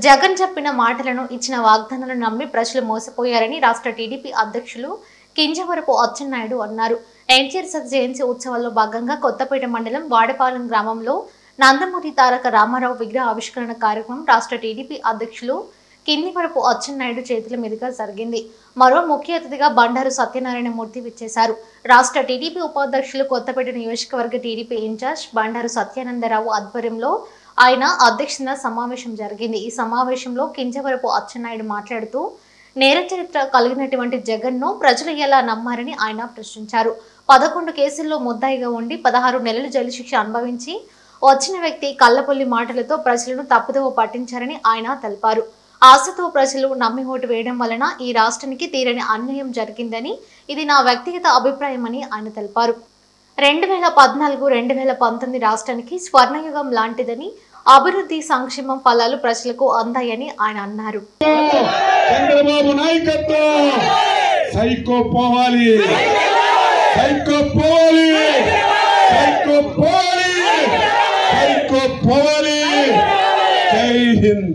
జగన్ చెప్పిన మాటలను ఇచ్చిన వాగ్దానాలను నమ్మి ప్రజలు మోసపోయారని రాష్ట్ర టీడీపీ అధ్యక్షులు కింజవరపు అచ్చెన్నాయుడు అన్నారు ఎన్టీఆర్ సత్ జయంతి ఉత్సవాల్లో భాగంగా కొత్తపేట మండలం వాడపాలెం గ్రామంలో నందమూరి తారక రామారావు విగ్రహ ఆవిష్కరణ కార్యక్రమం రాష్ట్ర టీడీపీ అధ్యక్షులు కిందివరపు అచ్చెన్నాయుడు చేతుల మీదుగా జరిగింది మరో ముఖ్య అతిథిగా బండారు సత్యనారాయణ మూర్తి విచ్చేశారు రాష్ట్ర టీడీపీ ఉపాధ్యక్షులు కొత్తపేట నియోజకవర్గ టీడీపీ ఇన్ఛార్జ్ బండారు సత్యానందరావు ఆధ్వర్యంలో ఆయన అధ్యక్షతన సమావేశం జరిగింది ఈ సమావేశంలో కింజవరపు అచ్చెన్నాయుడు మాట్లాడుతూ నేర చరిత్ర కలిగినటువంటి జగన్ను ప్రజలు ఎలా నమ్మారని ఆయన ప్రశ్నించారు పదకొండు కేసుల్లో ముద్దాయిగా ఉండి పదహారు నెలలు జైలు శిక్ష అనుభవించి వచ్చిన వ్యక్తి కళ్ళపొల్లి మాటలతో ప్రజలను తప్పుదోవ పట్టించారని ఆయన తెలిపారు ఆశతో ప్రజలు నమ్మి ఓటు వేయడం వలన ఈ రాష్ట్రానికి తీరని అన్యాయం జరిగిందని ఇది నా వ్యక్తిగత అభిప్రాయమని ఆయన తెలిపారు రెండు వేల పద్నాలుగు రెండు వేల పంతొమ్మిది రాష్ట్రానికి స్వర్ణయుగం లాంటిదని అభివృద్ధి సంక్షేమం ఫలాలు ప్రజలకు అందాయని ఆయన అన్నారు చంద్రబాబు నాయకత్వం సైకో పోవాలి సైకో పోవాలి సైకో పోవాలి సైకో పోవాలి జై హింద్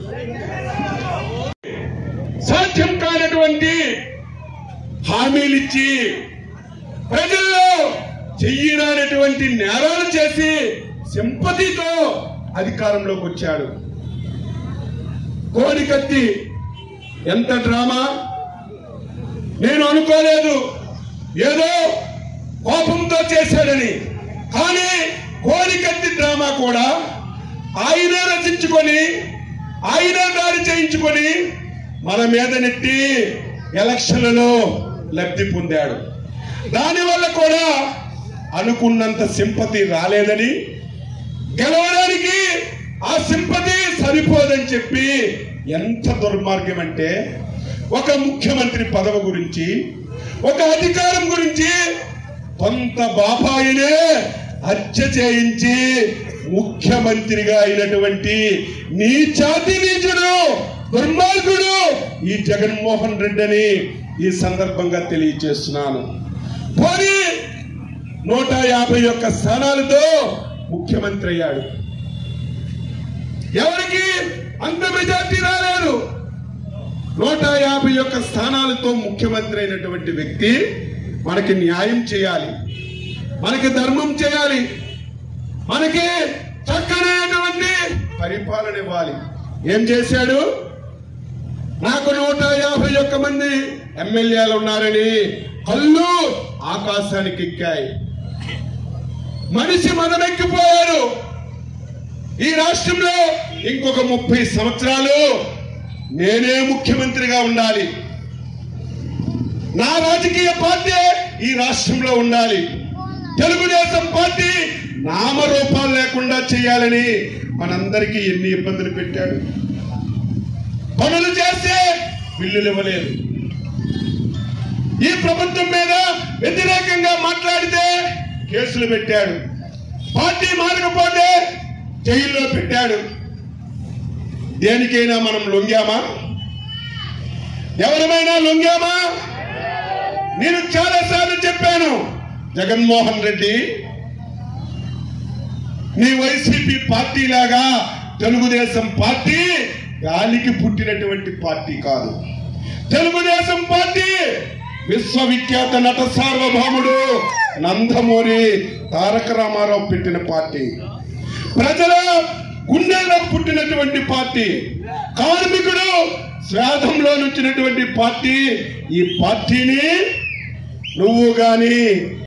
సాధ్యం కానటువంటి హామీలిచ్చి ప్రజల్లో చెయ్యనటువంటి నేరాలు చేసి సింపతితో అధికారంలోకి వచ్చాడు కోడికత్తి ఎంత డ్రామా నేను అనుకోలేదు ఏదో కోపంతో చేశాడని కానీ కోడికత్తి డ్రామా కూడా ఆయనే రచించుకొని ఆయనే దాడి చేయించుకొని మన మీద నెట్టి ఎలక్షన్లలో లబ్ధి పొందాడు దానివల్ల కూడా అనుకున్నంత సింపతి రాలేదని గెలవడానికి ఆ సింపతి సరిపోదని చెప్పి ఎంత దుర్మార్గం అంటే ఒక ముఖ్యమంత్రి పదవి గురించి ఒక అధికారం గురించి కొంత బాబాయినే హత్య చేయించి ముఖ్యమంత్రిగా అయినటువంటి నీచాతి నీచుడు దుర్మార్గుడు ఈ జగన్మోహన్ రెడ్డి అని ఈ సందర్భంగా తెలియజేస్తున్నాను పోనీ నూట యాభై ఒక్క స్థానాలతో ముఖ్యమంత్రి అయ్యాడు ఎవరికి అంత మెజార్టీ రాలేదు నూట యాభై ఒక్క స్థానాలతో ముఖ్యమంత్రి అయినటువంటి వ్యక్తి మనకి న్యాయం చేయాలి మనకి ధర్మం చేయాలి మనకి చక్కనైనటువంటి పరిపాలన ఇవ్వాలి ఏం చేశాడు నాకు నూట యాభై ఒక్క మంది ఎమ్మెల్యేలు ఉన్నారని కళ్ళు ఆకాశానికి ఎక్కాయి మనిషి మదమెక్కిపోయాడు ఈ రాష్ట్రంలో ఇంకొక ముప్పై సంవత్సరాలు నేనే ముఖ్యమంత్రిగా ఉండాలి నా రాజకీయ పార్టీ ఈ రాష్ట్రంలో ఉండాలి తెలుగుదేశం పార్టీ నామరూపాలు లేకుండా చేయాలని మనందరికీ ఎన్ని ఇబ్బందులు పెట్టాడు పనులు చేస్తే బిల్లులు ఇవ్వలేదు ఈ ప్రభుత్వం మీద వ్యతిరేకంగా మాట్లాడితే కేసులు పెట్టాడు పార్టీ మారకపోతే జైల్లో పెట్టాడు దేనికైనా మనం లొంగామా ఎవరిమైనా లొంగామా నేను చాలా సార్లు చెప్పాను జగన్మోహన్ రెడ్డి నీ వైసీపీ పార్టీ లాగా తెలుగుదేశం పార్టీ గాలికి పుట్టినటువంటి పార్టీ కాదు తెలుగుదేశం పార్టీ విశ్వవిఖ్యాత నట సార్వభౌముడు నందమూరి తారక రామారావు పెట్టిన పార్టీ ప్రజల గుండెల్లో పుట్టినటువంటి పార్టీ కార్మికుడు శ్రాద్ధంలో నుంచినటువంటి పార్టీ ఈ పార్టీని నువ్వు గాని